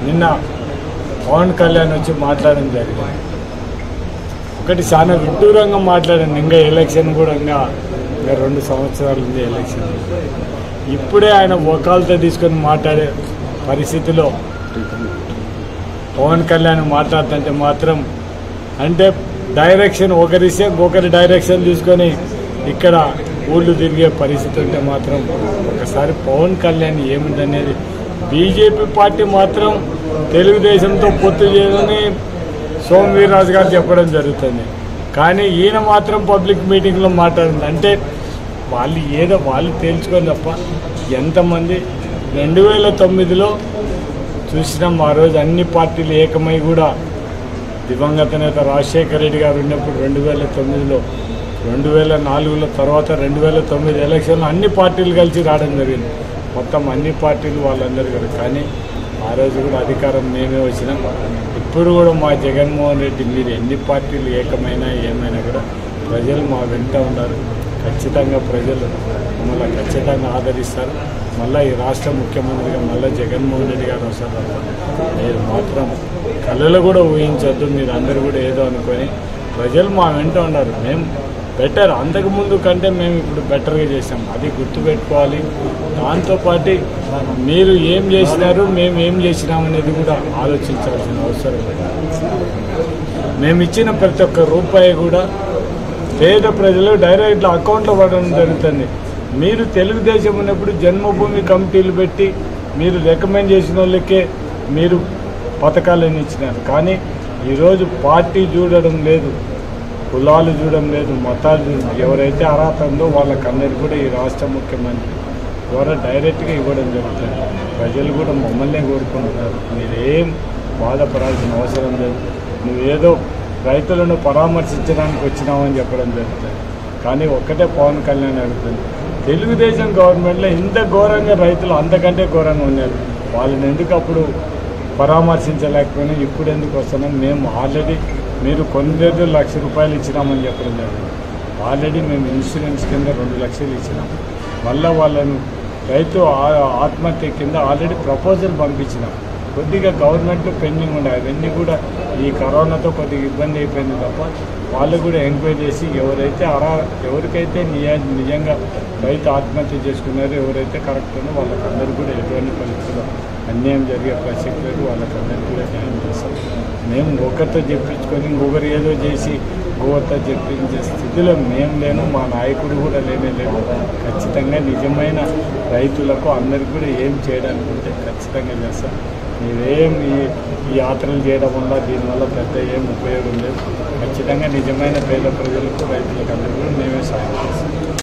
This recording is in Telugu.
నిన్న పవన్ కళ్యాణ్ వచ్చి మాట్లాడడం జరిగింది ఒకటి చాలా విడ్డూరంగా మాట్లాడాను ఇంకా ఎలక్షన్ కూడా ఇంకా ఇంకా రెండు సంవత్సరాలు ఉంది ఎలక్షన్ ఇప్పుడే ఆయన ఒకాలతో తీసుకొని మాట్లాడే పరిస్థితిలో పవన్ కళ్యాణ్ మాట్లాడుతుంటే మాత్రం అంటే డైరెక్షన్ ఒకరిస్తే ఒకరి డైరెక్షన్ తీసుకొని ఇక్కడ ఊళ్ళు తిరిగే పరిస్థితి ఉంటే మాత్రం ఒకసారి పవన్ కళ్యాణ్ ఏమిటనేది బీజేపీ పార్టీ మాత్రం తెలుగుదేశంతో పొత్తు చేయదని సోమవీర్రాజు గారు చెప్పడం జరుగుతుంది కానీ ఈయన మాత్రం పబ్లిక్ మీటింగ్లో మాట్లాడింది అంటే వాళ్ళు ఏదో వాళ్ళు తేల్చుకొని తప్ప ఎంతమంది రెండు వేల తొమ్మిదిలో చూసినాం ఆ రోజు అన్ని పార్టీలు ఏకమై కూడా దివంగత నేత రాజశేఖర రెడ్డి గారు ఉన్నప్పుడు రెండు వేల తొమ్మిదిలో రెండు వేల నాలుగులో తర్వాత రెండు వేల తొమ్మిది ఎలక్షన్లో అన్ని పార్టీలు కలిసి రావడం జరిగింది మొత్తం అన్ని పార్టీలు వాళ్ళందరూ కూడా కానీ ఆ రోజు కూడా అధికారం మేమే వచ్చినాం ఇప్పుడు కూడా మా జగన్మోహన్ రెడ్డి మీరు ఎన్ని పార్టీలు ఏకమైనా ఏమైనా కూడా ప్రజలు మా వెంట ఉన్నారు ఖచ్చితంగా ప్రజలు మమ్మల్ని ఖచ్చితంగా ఆదరిస్తారు మళ్ళీ ఈ రాష్ట్ర ముఖ్యమంత్రిగా మళ్ళీ జగన్మోహన్ రెడ్డి గారు వస్తారు తప్ప మీరు మాత్రం కళలు కూడా ఊహించొద్దు మీరు అందరూ కూడా ఏదో అనుకొని ప్రజలు మా వెంట ఉన్నారు మేము బెటర్ అంతకుముందు కంటే మేము ఇప్పుడు బెటర్గా చేసాం అది గుర్తుపెట్టుకోవాలి దాంతోపాటు మీరు ఏం చేసినారు మేము ఏం చేసినాం అనేది కూడా ఆలోచించాల్సిన అవసరం ఉంది. మేము ఇచ్చిన ప్రతి ఒక్క రూపాయి కూడా పేద ప్రజలు డైరెక్ట్ అకౌంట్లో పడడం జరుగుతుంది మీరు తెలుగుదేశం ఉన్నప్పుడు జన్మభూమి కమిటీలు పెట్టి మీరు రికమెండ్ చేసిన వాళ్ళకే మీరు పథకాలను ఇచ్చినారు కానీ ఈరోజు పార్టీ చూడడం లేదు కులాలు చూడడం లేదు మతాలు చూడడం ఎవరైతే అర్హత ఉందో వాళ్ళకందరికీ కూడా ఈ రాష్ట్ర ముఖ్యమంత్రి ద్వారా డైరెక్ట్గా ఇవ్వడం జరుగుతుంది ప్రజలు కూడా మమ్మల్నే కోరుకుంటున్నారు మీరేం బాధపడాల్సిన అవసరం లేదు నువ్వేదో రైతులను పరామర్శించడానికి వచ్చినామని చెప్పడం జరుగుతుంది కానీ ఒక్కటే పవన్ కళ్యాణ్ అడుగుతుంది తెలుగుదేశం గవర్నమెంట్లో ఇంత ఘోరంగా రైతులు అంతకంటే ఘోరంగా ఉన్నారు వాళ్ళని ఎందుకు అప్పుడు పరామర్శించలేకపోయినా ఇప్పుడు ఎందుకు వస్తున్నాం మేము ఆల్రెడీ మీరు కొన్ని లక్ష రూపాయలు ఇచ్చినామని చెప్పడం జరిగింది ఆల్రెడీ మేము ఇన్సూరెన్స్ కింద రెండు లక్షలు ఇచ్చినాం మళ్ళీ వాళ్ళను రైతు ఆ- ఆత్మహత్య కింద ఆల్రెడీ ప్రపోజల్ పంపించినాం కొద్దిగా గవర్నమెంట్లో పెండింగ్ ఉన్నాయి అవన్నీ కూడా ఈ కరోనాతో కొద్దిగా ఇబ్బంది అయిపోయింది తప్ప వాళ్ళు కూడా ఎంక్వైరీ చేసి ఎవరైతే అరా ఎవరికైతే నిజ నిజంగా రైతు ఆత్మహత్య చేసుకున్నారో ఎవరైతే కరెక్ట్ ఉందో వాళ్ళకందరూ కూడా ఎటువంటి పరిస్థితుల్లో అన్యాయం జరిగే ప్రసక్తి లేదు వాళ్ళకందరికీ కూడా న్యాయం చేస్తాం మేము ఒకరితో చెప్పించుకొని ఇంకొకరు ఏదో చేసి ఇంకొకరితో చెప్పించే స్థితిలో మేము లేను మా నాయకుడు కూడా లేనే లేడు ఖచ్చితంగా నిజమైన రైతులకు అందరికీ కూడా ఏం చేయడానికి ఉంటే ఖచ్చితంగా చేస్తాం మీరేం ఈ ఈ యాత్రలు చేయడం వల్ల దీనివల్ల పెద్ద ఏం ఉపయోగం లేదు ఖచ్చితంగా నిజమైన పేద ప్రజలకు రైతులకు అందరికీ కూడా మేమే సాయం